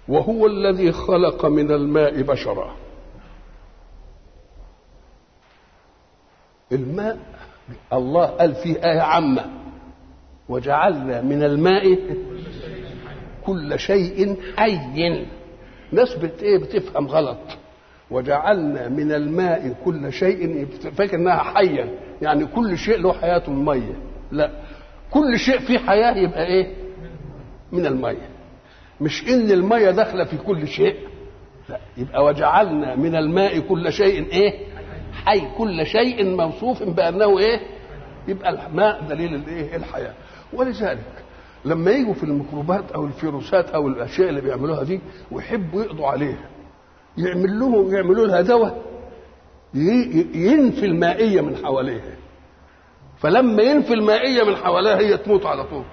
وهو الذي خلق من الماء بشرا الماء الله قال فيه آية عامة وجعلنا من الماء كل شيء حي ناس بت ايه بتفهم غلط وجعلنا من الماء كل شيء فاكر انها حيا يعني كل شيء له حياته الميه لا كل شيء فيه حياه يبقى ايه من الميه مش ان الميه داخله في كل شيء لا يبقى وجعلنا من الماء كل شيء ايه حي كل شيء موصوف بانه ايه يبقى الماء دليل الايه الحياه ولذلك لما يجوا في الميكروبات او الفيروسات او الاشياء اللي بيعملوها دي ويحبوا يقضوا عليها يعمل لهم يعملوا لها دواء ينفي المائيه من حواليها فلما ينفي المائيه من حواليها هي تموت على طول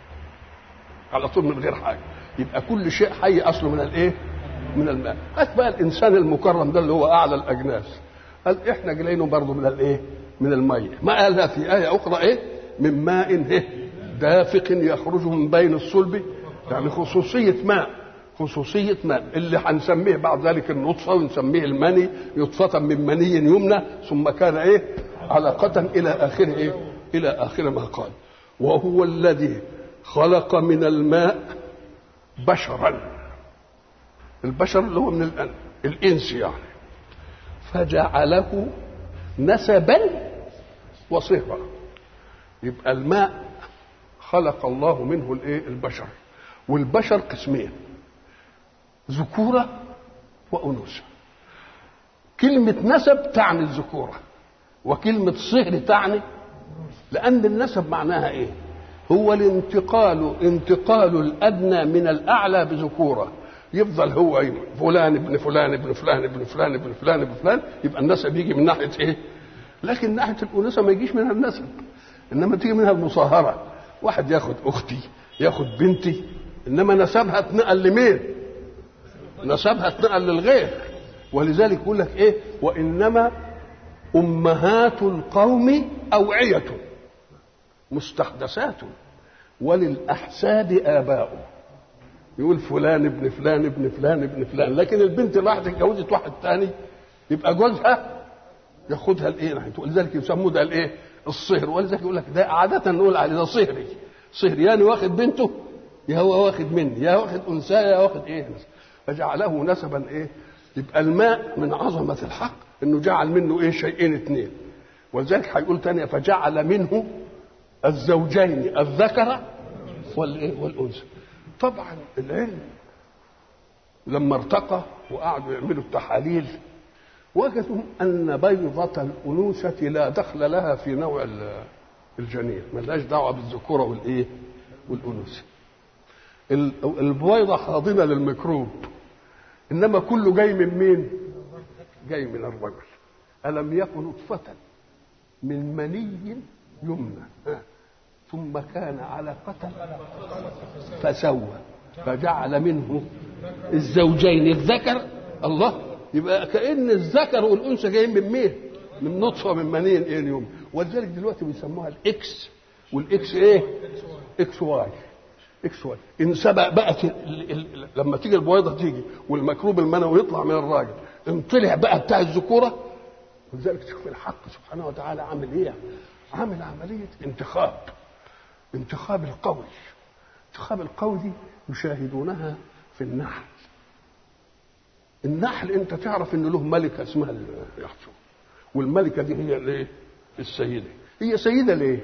على طول من غير حاجه يبقى كل شيء حي اصله من الايه من الماء هات بقى الانسان المكرم ده اللي هو اعلى الاجناس قال احنا جايينه برضه من الايه من الميه ما قالها في ايه اخرى ايه من ماء إيه؟ دافق يخرج من بين الصلب يعني خصوصيه ماء خصوصيه ماء اللي هنسميه بعد ذلك النطفه ونسميه المني نطفه من مني يمنى ثم كان ايه علقة إلى آخره إيه؟ إلى آخر ما قال وهو الذي خلق من الماء بشرا البشر اللي هو من الأن الإنس يعني فجعله نسبا وصهرا يبقى الماء خلق الله منه الايه البشر والبشر قسمين ذكوره وانوثه كلمه نسب تعني الذكوره وكلمه صهر تعني لان النسب معناها ايه هو الانتقال انتقال الادنى من الاعلى بذكوره يفضل هو فلان ابن فلان ابن فلان ابن فلان ابن فلان ابن فلان يبقى النسب يجي من ناحيه ايه؟ لكن ناحيه الانوثه ما يجيش منها النسب انما تيجي منها المصاهره واحد ياخد اختي ياخد بنتي انما نسبها اتنقل لمين؟ نسبها اتنقل للغير ولذلك يقول لك ايه؟ وانما امهات القوم اوعيه مستحدثات وللاحساد اباؤه يقول فلان ابن فلان ابن فلان ابن فلان لكن البنت اللي راحت اتجوزت واحد تاني يبقى جوزها ياخدها الايه ولذلك يسموه ده الايه الصهر ولذلك يقول لك ده عاده نقول عليه ده صهري صهري يعني واخد بنته يا هو واخد مني يا واخد انثى يا واخد ايه فجعله نسبا ايه يبقى الماء من عظمه الحق انه جعل منه ايه شيئين اثنين ولذلك هيقول تانية فجعل منه الزوجين الذكر والايه والانثى طبعا العلم لما ارتقى وقعدوا يعملوا التحاليل وجدوا ان بيضة الانوثة لا دخل لها في نوع الجنين ملهاش دعوة بالذكورة والايه والانوثة البويضة حاضنة للميكروب انما كله جاي من مين جاي من الرجل الم يكن نطفة من مني يمنى ثم كان علقة فسوى فجعل منه الزوجين الذكر الله يبقى كأن الذكر والأنثى جايين من مين؟ من نطفة من منين ايه اليوم ولذلك دلوقتي بيسموها الاكس والاكس ايه؟ اكس واي اكس واي ان سبق بقت ال ال لما تيجي البويضه تيجي والميكروب المنوي يطلع من الراجل ان طلع بقى بتاع الذكوره ولذلك تشوف الحق سبحانه وتعالى عامل ايه؟ عامل عمليه انتخاب انتخاب القوي انتخاب القوي دي يشاهدونها في النحل النحل انت تعرف ان له ملكه اسمها اليحشو والملكه دي هي الايه السيده هي سيده ليه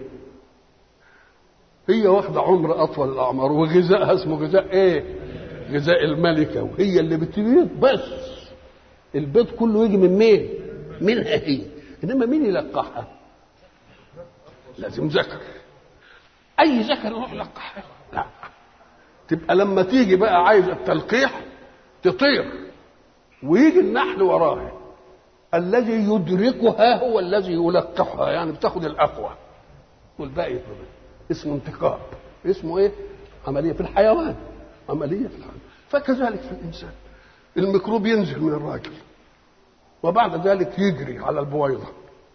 هي واخده عمر اطول الاعمار وغذائها اسمه غذاء ايه غذاء الملكه وهي اللي بتبيض بس البيض كله يجي من مين منها هي انما مين يلقحها لازم ذكر اي ذكر يروح يلقحها لا تبقى لما تيجي بقى عايزه التلقيح تطير ويجي النحل وراها الذي يدركها هو الذي يلقحها يعني بتاخد الاقوى والباقي اسمه انتقاب اسمه ايه عمليه في الحيوان عمليه في الحيوان فكذلك في الانسان الميكروب ينزل من الراجل وبعد ذلك يجري على البويضه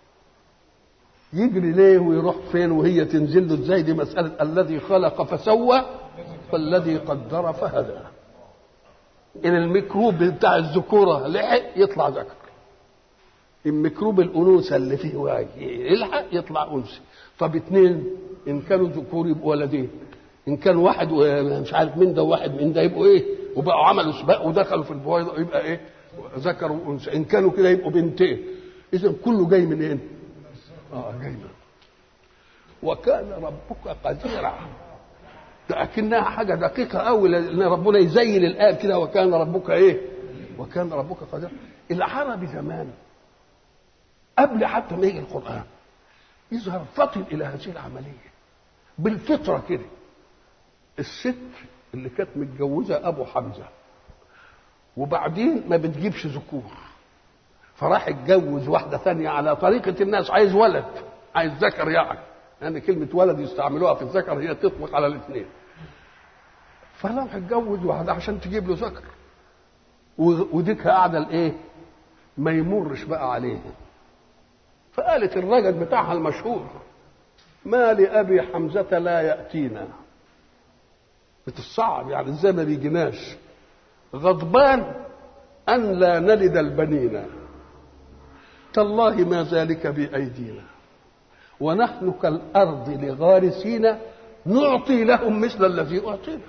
يجري ليه ويروح فين وهي تنزل له ازاي دي مساله الذي خلق فسوى والذي قدر فهدى ان الميكروب بتاع الذكوره لحق يطلع ذكر الميكروب الانوثه اللي فيه وعي يلحق يطلع انثى طب اثنين ان كانوا ذكور يبقوا ولدين ان كان واحد مش عارف مين ده وواحد من ده يبقوا ايه وبقوا عملوا سباق ودخلوا في البويضه يبقى ايه ذكر وانثى ان كانوا كده يبقوا بنتين اذا كله جاي منين إيه؟ اه جاي من وكان ربك قديرا ده اكنها حاجه دقيقه قوي لان ربنا يزين الايه كده وكان ربك ايه وكان ربك قديرا العربي زمان قبل حتى ما يجي القران يظهر فطن الى هذه العمليه بالفطره كده الست اللي كانت متجوزه ابو حمزه وبعدين ما بتجيبش ذكور فراح اتجوز واحده ثانيه على طريقه الناس عايز ولد عايز ذكر يعني لان يعني كلمه ولد يستعملوها في الذكر هي تطلق على الاثنين فراح اتجوز واحده عشان تجيب له ذكر وديك قاعده الايه ما يمرش بقى عليه فقالت الرجل بتاعها المشهور ما لأبي حمزة لا يأتينا بتصعب يعني ازاي ما بيجيناش غضبان أن لا نلد البنين تالله ما ذلك بأيدينا ونحن كالأرض لغارسين نعطي لهم مثل الذي أعطينا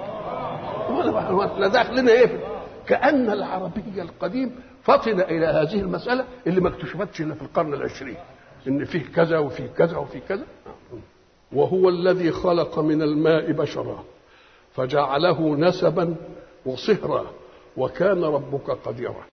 احنا داخلنا ايه كأن العربي القديم فطن إلى هذه المسألة اللي ما اكتشفتش إلا في القرن العشرين إن فيه كذا وفيه كذا وفيه كذا وهو الذي خلق من الماء بشرا فجعله نسبا وصهرا وكان ربك قديرا